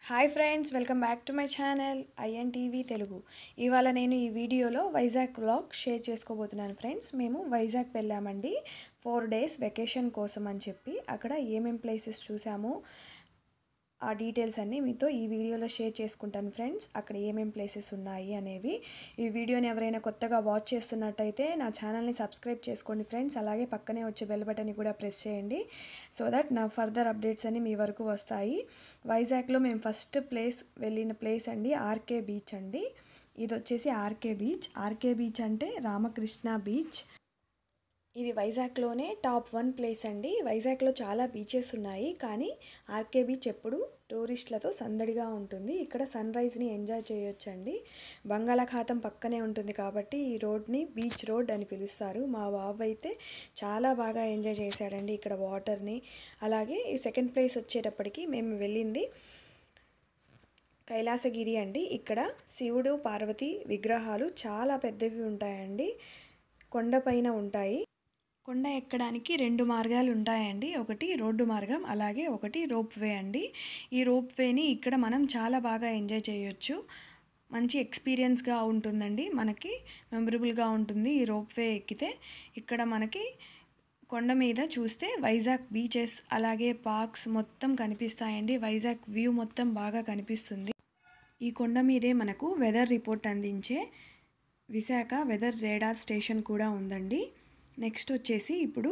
hi friends welcome back to my channel IN TV Telugu ఇవాళ నేను ఈ వీడియోలో వైజాగ్ వ్లాగ్ షేర్ చేసుకోబోతున్నాను ఫ్రెండ్స్ మేము వైజాగ్ వెళ్ళామండి ఫోర్ డేస్ వెకేషన్ కోసం అని చెప్పి అక్కడ ఏమేం ప్లేసెస్ చూసాము ఆ డీటెయిల్స్ అన్నీ మీతో ఈ వీడియోలో షేర్ చేసుకుంటాను ఫ్రెండ్స్ అక్కడ ఏమేం ప్లేసెస్ ఉన్నాయి అనేవి ఈ వీడియోని ఎవరైనా కొత్తగా వాచ్ చేస్తున్నట్టయితే నా ఛానల్ని సబ్స్క్రైబ్ చేసుకోండి ఫ్రెండ్స్ అలాగే పక్కనే వచ్చే బెల్ బటన్ని కూడా ప్రెస్ చేయండి సో దట్ నా ఫర్దర్ అప్డేట్స్ అన్ని మీ వరకు వస్తాయి వైజాగ్లో మేము ఫస్ట్ ప్లేస్ వెళ్ళిన ప్లేస్ అండి ఆర్కే బీచ్ అండి ఇది వచ్చేసి ఆర్కే బీచ్ ఆర్కే బీచ్ అంటే రామకృష్ణ బీచ్ ఇది వైజాగ్లోనే టాప్ వన్ ప్లేస్ అండి వైజాగ్లో చాలా బీచెస్ ఉన్నాయి కానీ ఆర్కే బీచ్ ఎప్పుడు టూరిస్టులతో సందడిగా ఉంటుంది ఇక్కడ సన్ రైజ్ని ఎంజాయ్ చేయొచ్చండి బంగాళాఖాతం పక్కనే ఉంటుంది కాబట్టి ఈ రోడ్ని బీచ్ రోడ్ అని పిలుస్తారు మా బాబు అయితే చాలా బాగా ఎంజాయ్ చేశాడండి ఇక్కడ వాటర్ని అలాగే ఈ సెకండ్ ప్లేస్ వచ్చేటప్పటికి మేము వెళ్ళింది కైలాసగిరి అండి ఇక్కడ శివుడు పార్వతి విగ్రహాలు చాలా పెద్దవి ఉంటాయండి కొండపైన ఉంటాయి కొండ ఎక్కడానికి రెండు మార్గాలు ఉంటాయండి ఒకటి రోడ్డు మార్గం అలాగే ఒకటి రోప్ వే అండి ఈ రోప్ వేని ఇక్కడ మనం చాలా బాగా ఎంజాయ్ చేయొచ్చు మంచి ఎక్స్పీరియన్స్గా ఉంటుందండి మనకి మెమరబుల్గా ఉంటుంది ఈ రోప్ వే ఎక్కితే ఇక్కడ మనకి కొండ మీద చూస్తే వైజాగ్ బీచెస్ అలాగే పార్క్స్ మొత్తం కనిపిస్తాయండి వైజాగ్ వ్యూ మొత్తం బాగా కనిపిస్తుంది ఈ కొండ మీదే మనకు వెదర్ రిపోర్ట్ అందించే విశాఖ వెదర్ రేడార్ స్టేషన్ కూడా ఉందండి నెక్స్ట్ వచ్చేసి ఇప్పుడు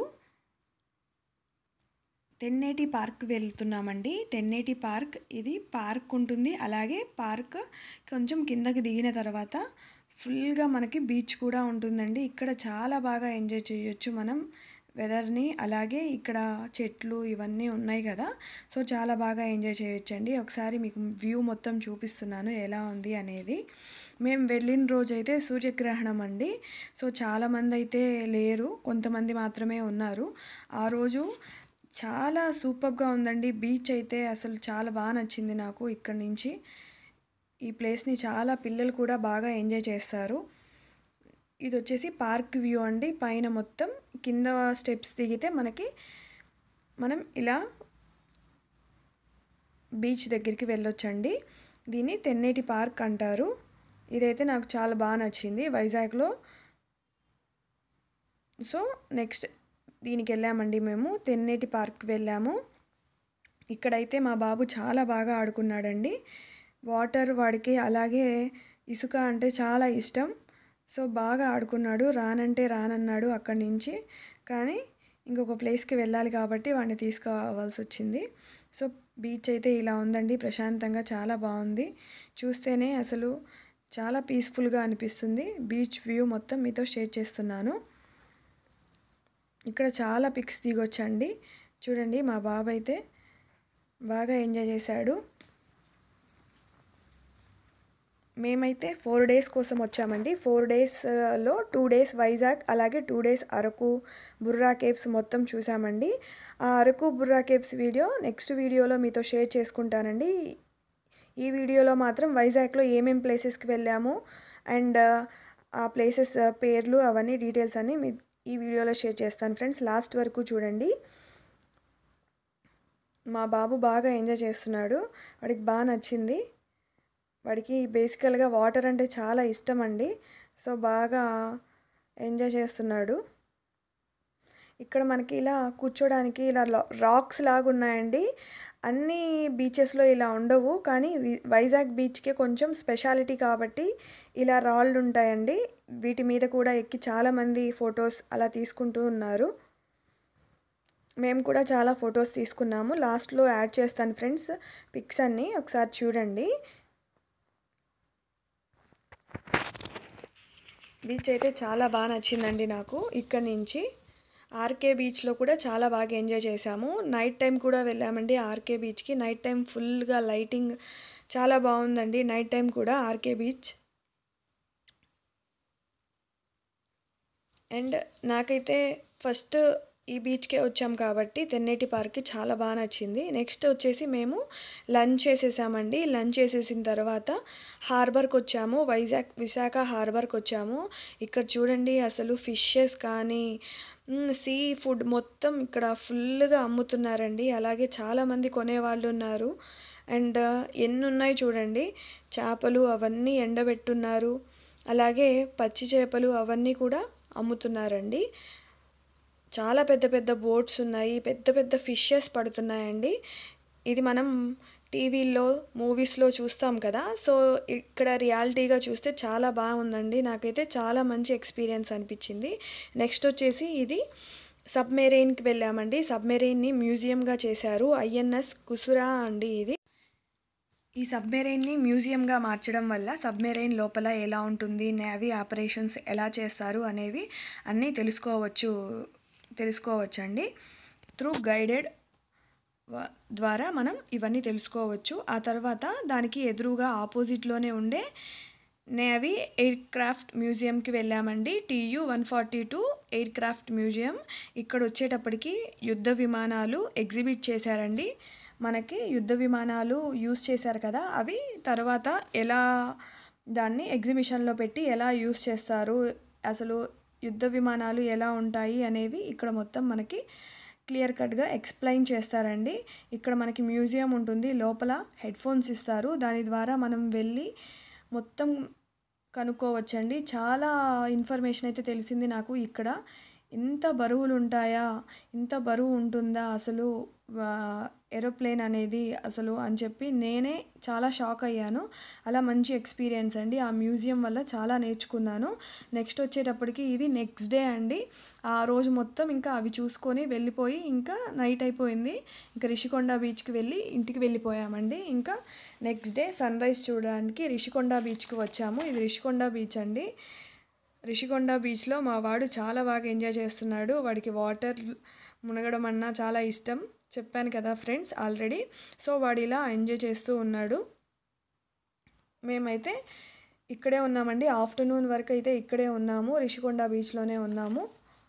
తెన్నేటి పార్క్ వెళ్తున్నామండి తెన్నేటి పార్క్ ఇది పార్క్ ఉంటుంది అలాగే పార్క్ కొంచెం కిందకి దిగిన తర్వాత ఫుల్గా మనకి బీచ్ కూడా ఉంటుందండి ఇక్కడ చాలా బాగా ఎంజాయ్ చేయొచ్చు మనం వెదర్ని అలాగే ఇక్కడ చెట్లు ఇవన్నీ ఉన్నాయి కదా సో చాలా బాగా ఎంజాయ్ చేయొచ్చండి ఒకసారి మీకు వ్యూ మొత్తం చూపిస్తున్నాను ఎలా ఉంది అనేది మేము వెళ్ళిన రోజైతే సూర్యగ్రహణం అండి సో చాలామంది అయితే లేరు కొంతమంది మాత్రమే ఉన్నారు ఆ రోజు చాలా సూపర్గా ఉందండి బీచ్ అయితే అసలు చాలా బాగా నచ్చింది నాకు ఇక్కడ నుంచి ఈ ప్లేస్ని చాలా పిల్లలు కూడా బాగా ఎంజాయ్ చేస్తారు ఇది వచ్చేసి పార్క్ వ్యూ అండి పైన మొత్తం కింద స్టెప్స్ దిగితే మనకి మనం ఇలా బీచ్ దగ్గరికి వెళ్ళొచ్చండి దీన్ని తెన్నేటి పార్క్ అంటారు ఇదైతే నాకు చాలా బాగా నచ్చింది వైజాగ్లో సో నెక్స్ట్ దీనికి వెళ్ళామండి మేము తెన్నేటి పార్క్ వెళ్ళాము ఇక్కడైతే మా బాబు చాలా బాగా ఆడుకున్నాడండి వాటర్ వాడికి అలాగే ఇసుక అంటే చాలా ఇష్టం సో బాగా ఆడుకున్నాడు రానంటే రానన్నాడు అక్కడి నుంచి కానీ ఇంకొక ప్లేస్కి వెళ్ళాలి కాబట్టి వాడిని తీసుకోవాల్సి వచ్చింది సో బీచ్ అయితే ఇలా ఉందండి ప్రశాంతంగా చాలా బాగుంది చూస్తేనే అసలు చాలా పీస్ఫుల్గా అనిపిస్తుంది బీచ్ వ్యూ మొత్తం మీతో షేర్ చేస్తున్నాను ఇక్కడ చాలా పిక్స్ దిగొచ్చండి చూడండి మా బాబు అయితే బాగా ఎంజాయ్ చేశాడు మేమైతే ఫోర్ డేస్ కోసం వచ్చామండి ఫోర్ డేస్లో టూ డేస్ వైజాగ్ అలాగే two days Araku Borra caves మొత్తం చూసామండి ఆ Araku Borra caves video next వీడియోలో మీతో షేర్ చేసుకుంటానండి ఈ వీడియోలో మాత్రం వైజాగ్లో ఏమేం ప్లేసెస్కి వెళ్ళాము అండ్ ఆ ప్లేసెస్ పేర్లు అవన్నీ డీటెయిల్స్ అన్నీ మీ ఈ వీడియోలో షేర్ చేస్తాను ఫ్రెండ్స్ లాస్ట్ వరకు చూడండి మా బాబు బాగా ఎంజాయ్ చేస్తున్నాడు వాడికి బాగా నచ్చింది వాడికి బేసికల్గా వాటర్ అంటే చాలా ఇష్టం అండి సో బాగా ఎంజాయ్ చేస్తున్నాడు ఇక్కడ మనకి ఇలా కూర్చోడానికి ఇలా రాక్స్ లాగా ఉన్నాయండి అన్ని బీచెస్లో ఇలా ఉండవు కానీ వైజాగ్ బీచ్కే కొంచెం స్పెషాలిటీ కాబట్టి ఇలా రాళ్ళు ఉంటాయండి వీటి మీద కూడా ఎక్కి చాలామంది ఫొటోస్ అలా తీసుకుంటూ ఉన్నారు మేము కూడా చాలా ఫొటోస్ తీసుకున్నాము లాస్ట్లో యాడ్ చేస్తాను ఫ్రెండ్స్ పిక్స్ అన్నీ ఒకసారి చూడండి బీచ్ అయితే చాలా బాగా నచ్చిందండి నాకు ఇక్కడ నుంచి ఆర్కే బీచ్లో కూడా చాలా బాగా ఎంజాయ్ చేసాము నైట్ టైం కూడా వెళ్ళామండి ఆర్కే బీచ్కి నైట్ టైం ఫుల్గా లైటింగ్ చాలా బాగుందండి నైట్ టైం కూడా ఆర్కే బీచ్ అండ్ నాకైతే ఫస్ట్ ఈ బీచ్కే వచ్చాం కాబట్టి తెన్నేటి పార్క్కి చాలా బాగా నచ్చింది నెక్స్ట్ వచ్చేసి మేము లంచ్ చేసేసామండి లంచ్ చేసేసిన తర్వాత హార్బర్కి వచ్చాము వైజాగ్ విశాఖ హార్బర్కి వచ్చాము ఇక్కడ చూడండి అసలు ఫిషెస్ కానీ సీ ఫుడ్ మొత్తం ఇక్కడ ఫుల్గా అమ్ముతున్నారండి అలాగే చాలామంది కొనేవాళ్ళు ఉన్నారు అండ్ ఎన్ని ఉన్నాయి చూడండి చేపలు అవన్నీ ఎండబెట్టున్నారు అలాగే పచ్చి చేపలు అవన్నీ కూడా అమ్ముతున్నారండి చాలా పెద్ద పెద్ద బోట్స్ ఉన్నాయి పెద్ద పెద్ద ఫిషెస్ పడుతున్నాయండి ఇది మనం టీవీల్లో మూవీస్లో చూస్తాం కదా సో ఇక్కడ రియాలిటీగా చూస్తే చాలా బాగుందండి నాకైతే చాలా మంచి ఎక్స్పీరియన్స్ అనిపించింది నెక్స్ట్ వచ్చేసి ఇది సబ్మెరైన్కి వెళ్ళామండి సబ్మెరైన్ని మ్యూజియంగా చేశారు ఐఎన్ఎస్ కుసురా అండి ఇది ఈ సబ్మెరైన్ని మ్యూజియంగా మార్చడం వల్ల సబ్మెరైన్ లోపల ఎలా ఉంటుంది నేవీ ఆపరేషన్స్ ఎలా చేస్తారు అనేవి అన్నీ తెలుసుకోవచ్చు తెలుసుకోవచ్చండి త్రూ గైడెడ్ వ- ద్వారా మనం ఇవన్నీ తెలుసుకోవచ్చు ఆ తర్వాత దానికి ఎదురుగా ఆపోజిట్లోనే ఉండే నేవీ ఎయిర్ క్రాఫ్ట్ మ్యూజియంకి వెళ్ళామండి TU one forty two aircraft museum ఇక్కడ వచ్చేటప్పటికి యుద్ధ విమానాలు ఎగ్జిబిట్ చేశారండి మనకి యుద్ధ విమానాలు యూస్ చేశారు కదా అవి తర్వాత ఎలా దాన్ని ఎగ్జిబిషన్లో పెట్టి ఎలా యూస్ చేస్తారు అసలు యుద్ధ విమానాలు ఎలా ఉంటాయి అనేవి ఇక్కడ మొత్తం మనకి క్లియర్ కట్గా ఎక్స్ప్లెయిన్ చేస్తారండి ఇక్కడ మనకి మ్యూజియం ఉంటుంది లోపల హెడ్ ఫోన్స్ ఇస్తారు దాని ద్వారా మనం వెళ్ళి మొత్తం కనుక్కోవచ్చండి చాలా ఇన్ఫర్మేషన్ అయితే తెలిసింది నాకు ఇక్కడ ఇంత బరువులు ఉంటాయా ఇంత బరువు ఉంటుందా అసలు ఏరోప్లేన్ అనేది అసలు అని చెప్పి నేనే చాలా షాక్ అయ్యాను అలా మంచి ఎక్స్పీరియన్స్ అండి ఆ మ్యూజియం వల్ల చాలా నేర్చుకున్నాను నెక్స్ట్ వచ్చేటప్పటికి ఇది నెక్స్ట్ డే అండి ఆ రోజు మొత్తం ఇంకా అవి చూసుకొని వెళ్ళిపోయి ఇంకా నైట్ అయిపోయింది ఇంకా రిషికొండ బీచ్కి వెళ్ళి ఇంటికి వెళ్ళిపోయామండి ఇంకా నెక్స్ట్ డే సన్ రైజ్ చూడడానికి రిషికొండ బీచ్కి వచ్చాము ఇది రిషికొండ బీచ్ అండి రిషికొండ బీచ్లో మా వాడు చాలా బాగా ఎంజాయ్ చేస్తున్నాడు వాడికి వాటర్ మునగడం అన్నా చాలా ఇష్టం చెప్పాను కదా ఫ్రెండ్స్ ఆల్రెడీ సో వాడు ఇలా ఎంజాయ్ చేస్తూ ఉన్నాడు మేమైతే ఇక్కడే ఉన్నామండి ఆఫ్టర్నూన్ వరకు అయితే ఇక్కడే ఉన్నాము రిషికొండ బీచ్లోనే ఉన్నాము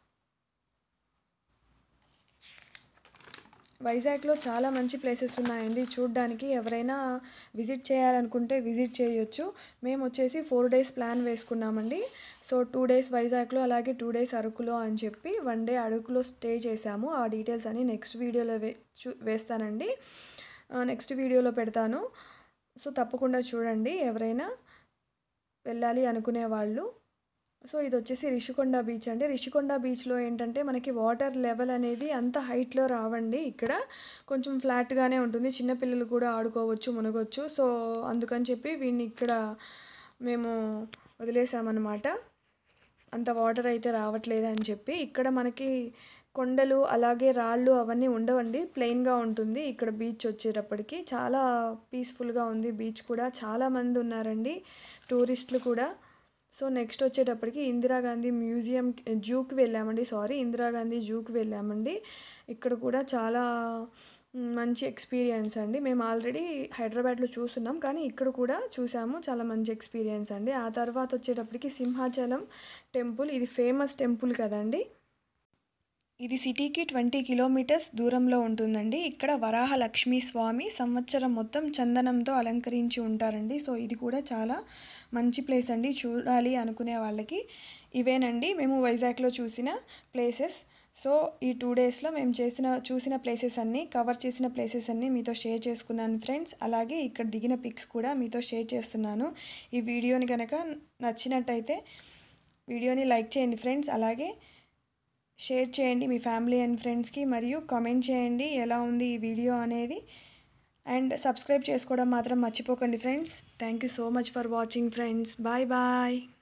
వైజాగ్లో చాలా మంచి ప్లేసెస్ ఉన్నాయండి చూడడానికి ఎవరైనా విజిట్ చేయాలనుకుంటే విజిట్ చేయొచ్చు మేము వచ్చేసి ఫోర్ డేస్ ప్లాన్ వేసుకున్నామండి సో టూ డేస్ వైజాగ్లో అలాగే టూ డేస్ అరకులో అని చెప్పి వన్ డే అరకులో స్టే చేశాము ఆ డీటెయిల్స్ అని నెక్స్ట్ వీడియోలో వే చూ వేస్తానండి నెక్స్ట్ వీడియోలో పెడతాను సో తప్పకుండా చూడండి ఎవరైనా వెళ్ళాలి అనుకునే వాళ్ళు సో ఇది వచ్చేసి రిషికొండ బీచ్ అండి రిషికొండ బీచ్లో ఏంటంటే మనకి వాటర్ లెవెల్ అనేది అంత హైట్లో రావండి ఇక్కడ కొంచెం ఫ్లాట్గానే ఉంటుంది చిన్నపిల్లలు కూడా ఆడుకోవచ్చు మునగొచ్చు సో అందుకని చెప్పి వీడిని ఇక్కడ మేము వదిలేసామన్నమాట అంత వాటర్ అయితే రావట్లేదు అని చెప్పి ఇక్కడ మనకి కొండలు అలాగే రాళ్ళు అవన్నీ ఉండవండి ప్లెయిన్గా ఉంటుంది ఇక్కడ బీచ్ వచ్చేటప్పటికి చాలా పీస్ఫుల్గా ఉంది బీచ్ కూడా చాలా మంది ఉన్నారండి టూరిస్టులు కూడా సో నెక్స్ట్ వచ్చేటప్పటికి ఇందిరాగాంధీ మ్యూజియం జూకి వెళ్ళామండి సారీ ఇందిరాగాంధీ జూకి వెళ్ళామండి ఇక్కడ కూడా చాలా మ్, మంచి ఎక్స్పీరియన్స్ అండి మేము ఆల్రెడీ హైదరాబాద్లో చూస్తున్నాం కానీ ఇక్కడ కూడా చూసాము చాలా మంచి ఎక్స్పీరియన్స్ అండి ఆ తర్వాత వచ్చేటప్పటికి సింహాచలం టెంపుల్ ఇది ఫేమస్ టెంపుల్ కదండి ఇది సిటీకి ట్వంటీ కిలోమీటర్స్ దూరంలో ఉంటుందండి ఇక్కడ వరాహ లక్ష్మీ స్వామి సంవత్సరం మొత్తం చందనంతో అలంకరించి ఉంటారండి సో ఇది కూడా చాలా మంచి ప్లేస్ అండి చూడాలి అనుకునే వాళ్ళకి ఇవేనండి మేము వైజాగ్లో చూసిన ప్లేసెస్ సో ఈ టూ డేస్లో మేము చేసిన చూసిన ప్లేసెస్ అన్నీ కవర్ చేసిన ప్లేసెస్ అన్నీ మీతో షేర్ చేసుకున్నాను ఫ్రెండ్స్ అలాగే ఇక్కడ దిగిన పిక్స్ కూడా మీతో షేర్ చేస్తున్నాను ఈ వీడియోని కనుక నచ్చినట్టయితే వీడియోని లైక్ చేయండి ఫ్రెండ్స్ అలాగే షేర్ చేయండి మీ ఫ్యామిలీ అండ్ ఫ్రెండ్స్కి మరియు కామెంట్ చేయండి ఎలా ఉంది ఈ వీడియో అనేది అండ్ సబ్స్క్రైబ్ చేసుకోవడం మాత్రం మర్చిపోకండి friends thank you so much for watching friends bye bye